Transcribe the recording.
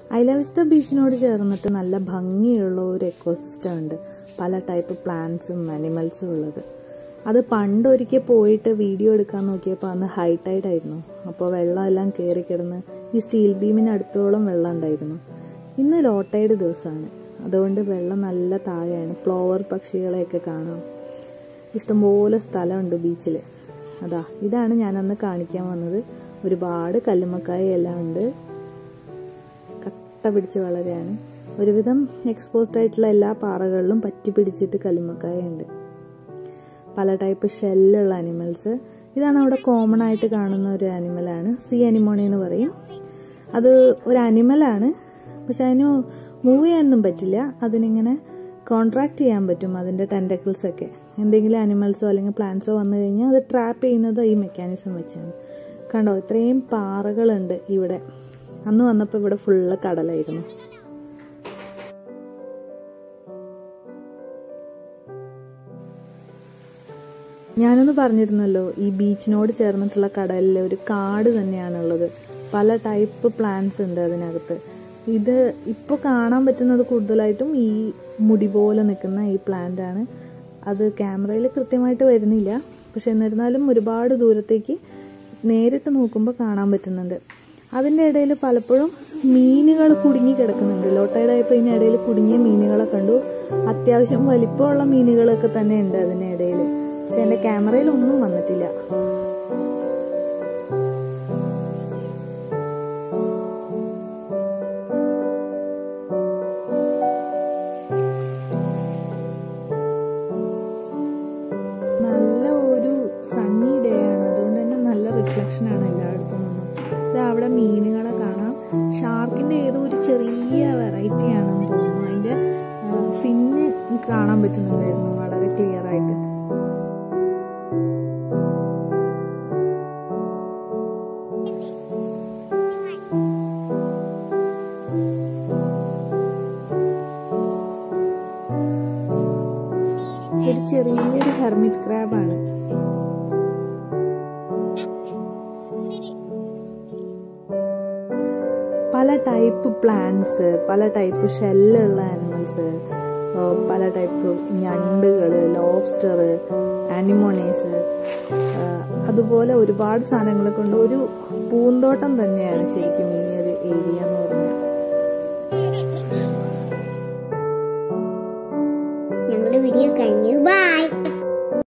ഐലവിസ്ത ബീച്ചിനോട് ചേർന്നിട്ട് നല്ല ഭംഗിയുള്ള ഒരു എക്കോസിസ്റ്റം ഉണ്ട് പല ടൈപ്പ് പ്ലാന്റ്സും അനിമൽസും ഉള്ളത് അത് പണ്ടൊരിക്കൽ പോയിട്ട് വീഡിയോ എടുക്കാൻ നോക്കിയപ്പോൾ അന്ന് ഹൈ ടൈഡ് ആയിരുന്നു അപ്പോൾ വെള്ളം എല്ലാം കയറി കിടന്ന് ഈ സ്റ്റീൽ ബീമിന് അടുത്തോളം വെള്ളം ഉണ്ടായിരുന്നു ഇന്ന് ലോ ടൈഡ് ദിവസമാണ് അതുകൊണ്ട് വെള്ളം നല്ല താഴെയാണ് ഫ്ലോവർ പക്ഷികളെയൊക്കെ കാണാം ഇഷ്ടംപോലെ സ്ഥലമുണ്ട് ബീച്ചിൽ അതാ ഇതാണ് ഞാനന്ന് കാണിക്കാൻ വന്നത് ഒരുപാട് കല്ലുമ്മക്കായ എല്ലാം ഉണ്ട് കട്ട പിടിച്ച് വളരെയാണ് ഒരുവിധം എക്സ്പോസ്ഡ് ആയിട്ടുള്ള എല്ലാ പാറകളിലും പറ്റി പിടിച്ചിട്ട് കല്ലുമ്മക്കായ ഉണ്ട് പല ടൈപ്പ് ഷെല്ലുള്ള അനിമൽസ് ഇതാണ് അവിടെ കോമൺ ആയിട്ട് കാണുന്ന ഒരു അനിമലാണ് സി അനിമോണി എന്ന് പറയും അത് ഒരു അനിമലാണ് പക്ഷെ അതിന് മൂവ് ചെയ്യാനൊന്നും പറ്റില്ല അതിനിങ്ങനെ കോൺട്രാക്ട് ചെയ്യാൻ പറ്റും അതിൻ്റെ ടെൻറ്റക്കിൾസ് ഒക്കെ എന്തെങ്കിലും അനിമൽസോ അല്ലെങ്കിൽ പ്ലാന്റ്സോ വന്നു കഴിഞ്ഞാൽ അത് ട്രാപ്പ് ചെയ്യുന്നത് ഈ മെക്കാനിസം വെച്ചാണ് കണ്ടോ ഇത്രയും പാറകളുണ്ട് ഇവിടെ അന്ന് വന്നപ്പോൾ ഇവിടെ ഫുള്ള് കടലായിരുന്നു ഞാനൊന്ന് പറഞ്ഞിരുന്നല്ലോ ഈ ബീച്ചിനോട് ചേർന്നിട്ടുള്ള കടലിൽ ഒരു കാട് തന്നെയാണുള്ളത് പല ടൈപ്പ് പ്ലാന്റ്സ് ഉണ്ട് അതിനകത്ത് ഇത് ഇപ്പോൾ കാണാൻ പറ്റുന്നത് കൂടുതലായിട്ടും ഈ മുടി പോലെ നിൽക്കുന്ന ഈ പ്ലാന്റ് ആണ് അത് ക്യാമറയിൽ കൃത്യമായിട്ട് വരുന്നില്ല പക്ഷെ എന്നിരുന്നാലും ഒരുപാട് ദൂരത്തേക്ക് നേരിട്ട് നോക്കുമ്പോൾ കാണാൻ പറ്റുന്നുണ്ട് അതിൻ്റെ ഇടയിൽ പലപ്പോഴും മീനുകൾ കുടുങ്ങി കിടക്കുന്നുണ്ട് ലോട്ടൈഡായപ്പോൾ ഇതിനിടയിൽ കുടുങ്ങിയ മീനുകളെ കണ്ടു അത്യാവശ്യം വലിപ്പമുള്ള മീനുകളൊക്കെ തന്നെ ഉണ്ട് അതിനിടയിൽ പക്ഷെ എൻ്റെ ക്യാമറയിൽ ഒന്നും വന്നിട്ടില്ല നല്ല ഒരു സണ്ണി ഡേ ആണ് അതുകൊണ്ട് തന്നെ നല്ല റിഫ്ലക്ഷൻ ആണ് എല്ലായിടത്തും നിന്നും ഇത് അവിടെ മീനുകളെ കാണാം ഷാർക്കിന്റെ ഏതോ ഒരു ചെറിയ വെറൈറ്റി ആണെന്ന് തോന്നുന്നു അതിന്റെ ഫിന്ന് കാണാൻ പറ്റുന്നുണ്ടായിരുന്നു വളരെ ക്ലിയർ ആയിട്ട് ഒരു ചെറിയൊരു ഹെർമിറ്റ് ക്രാബാണ് പല ടൈപ്പ് പ്ലാന്റ്സ് പല ടൈപ്പ് ഷെല്ലുള്ള ആനിമൽസ് പല ടൈപ്പ് ഞണ്ടുകൾ ലോബ്സ്റ്റർ ആനിമോണീസ് അതുപോലെ ഒരുപാട് സാധനങ്ങളെ കൊണ്ട് ഒരു പൂന്തോട്ടം തന്നെയാണ് ശരിക്കും ഈ ഒരു ഏരിയ എന്ന്